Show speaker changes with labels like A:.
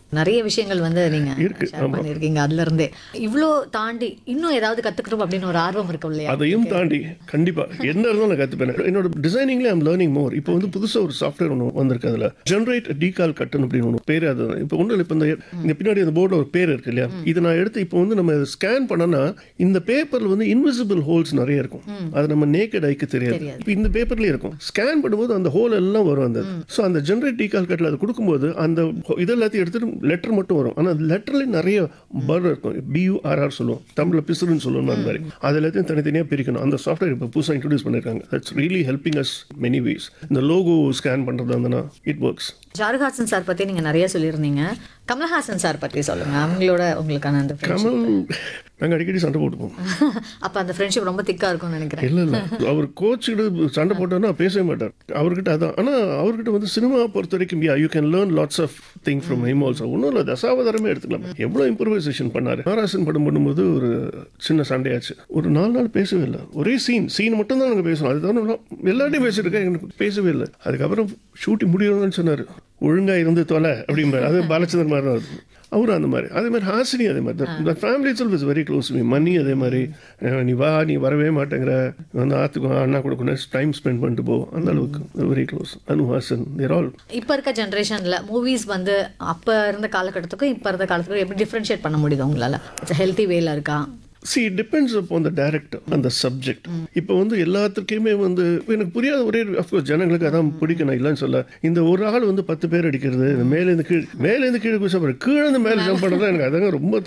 A: நிறைய விஷயங்கள் வந்து நீங்க
B: இருக்கு,
A: share பண்ணிருக்கீங்க அதுல இருந்தே இவ்ளோ தாண்டி இன்னும் ஏதாவது கத்துக்கணும் அப்படின்னு ஒரு ஆர்வம் இருக்கும் இல்லையா
B: அதையும் தாண்டி கண்டிப்பா என்ன இருந்தாலும் நான் கத்துப்பேன் என்னோட டிசைனிங்ல ஐம் லேர்னிங் மோர் இப்போ வந்து புதுசா ஒரு சாஃப்ட்வேர் ஒன்று வந்திருக்கு அதுல ஜென்ரேட் டீகால் கட்டன் அப்படின்னு ஒன்று பேர் அது இப்போ ஒன்றும் இல்லை இப்போ இந்த இந்த பின்னாடி அந்த போர்டில் ஒரு பேர் இருக்கு இல்லையா இதை நான் எடுத்து இப்போ வந்து நம்ம ஸ்கேன் பண்ணனா இந்த பேப்பர்ல வந்து இன்விசிபிள் ஹோல்ஸ் நிறைய இருக்கும் அது நம்ம நேக்கட் ஐக்கு தெரியாது
A: தெரியாது.
B: இப்போ இந்த பேப்பர்லயே இருக்கும் ஸ்கேன் பண்ணும்போது அந்த ஹோல் எல்லாம் வரும் அந்த ஸோ அந்த ஜென்ரேட் டீகால் கட்டில் அது கொடுக்கும்போது அந்த இது எல்லாத்தையும் எடுத்துட்டு லெட்டர் மட்டும் வரும் ஆனால் லெட்டர்லேயும் நிறைய பர் இருக்கும் பியூஆர்ஆர் சொல்லுவோம் தமிழில் பிசுறுன்னு சொல்லுவோம் அந்த மாதிரி அது எல்லாத்தையும் தனித்தனியாக பிரிக்கணும் அந்த சாஃப்ட்வேர் இப்போ புதுசாக இன்ட்ரடியூஸ் பண்ணியிருக்காங்க that's really helping us many ways இந்த லோகோ ஸ்கேன் பண்ணுறது இருந்தனா இட் ஒர்க்ஸ்
A: ஷாருஹாசன் சார் பத்தி நீங்க நிறைய சொல்லியிருந்தீங்க கமல்ஹாசன் சார் பத்தி சொல்லுங்க அவங்களோட உங்களுக்கான அந்த friendship.
B: கமல் நாங்கள் அடிக்கடி சண்டை போட்டுப்போம்
A: அப்ப அந்த ஃப்ரெண்ட்ஷிப் ரொம்ப திக்கா இருக்கும்னு நினைக்கிறேன்
B: இல்லை இல்லை அவர் கோச்சுக்கிட்ட சண்டை போட்டார்னா பேசவே மாட்டார் அவர்கிட்ட அதான் ஆனால் அவர்கிட்ட வந்து சினிமா பொறுத்த வரைக்கும் yeah you can learn lots of thing from him also ஒன்றும் இல்லை தசாவதாரமே எடுத்துக்கலாம் எவ்வளோ இம்ப்ரூவைசேஷன் பண்ணார் நாராசன் படம் பண்ணும்போது ஒரு சின்ன சண்டையாச்சு ஒரு நாலு நாள் பேசவே இல்லை ஒரே சீன் சீன் மட்டும் தான் நாங்கள் பேசணும் அதுதான் எல்லாத்தையும் பேசிட்டு இருக்கேன் எனக்கு பேசவே இல்லை அதுக்கப்புறம் ஷூட்டிங் முடியணும்னு சொன்னார் ஒழுங்கா இருந்து தொலை அப்படிம்பாரு அது பாலச்சந்திரன் மாதிரி தான் இருக்கும் அவரும் அந்த மாதிரி அதே மாதிரி ஹாசினி அதே மாதிரி தான் family self is very close me Mani அதே மாதிரி அஹ் நீ வா நீ வரவே மாட்டேங்கிற வந்து ஆத்துக்கு வா, அண்ணா கூட கொஞ்சம் டைம் ஸ்பெண்ட் பண்ணிட்டு போ அந்த அளவுக்கு very close Anuhasan there all
A: இப்ப இருக்க ஜென்ரேஷன்ல மூவிஸ் வந்து அப்ப இருந்த காலகட்டத்துக்கும் இப்ப இருந்த காலத்துக்கும் எப்படி டிஃபரன்ஷியேட் பண்ண முடியுது உங்களால ஹெல்த்தி வேல இருக்கா
B: see depends upon the director அந்த சப்ஜெக்ட் இப்போ வந்து எல்லாத்துக்குமே வந்து எனக்கு புரியாத ஒரே அஃப்கோர்ஸ் ஜனங்களுக்கு அதான் பிடிக்கும் நான் இல்லைன்னு சொல்ல இந்த ஒரு ஆள் வந்து பத்து பேர் அடிக்கிறது இந்த மேலேருந்து கீழ் மேலேருந்து கீழே குதிச்சா பாரு, கீழே இருந்து மேலே ஜம்ப் பண்ணுறது எனக்கு அதாங்க ரொம்ப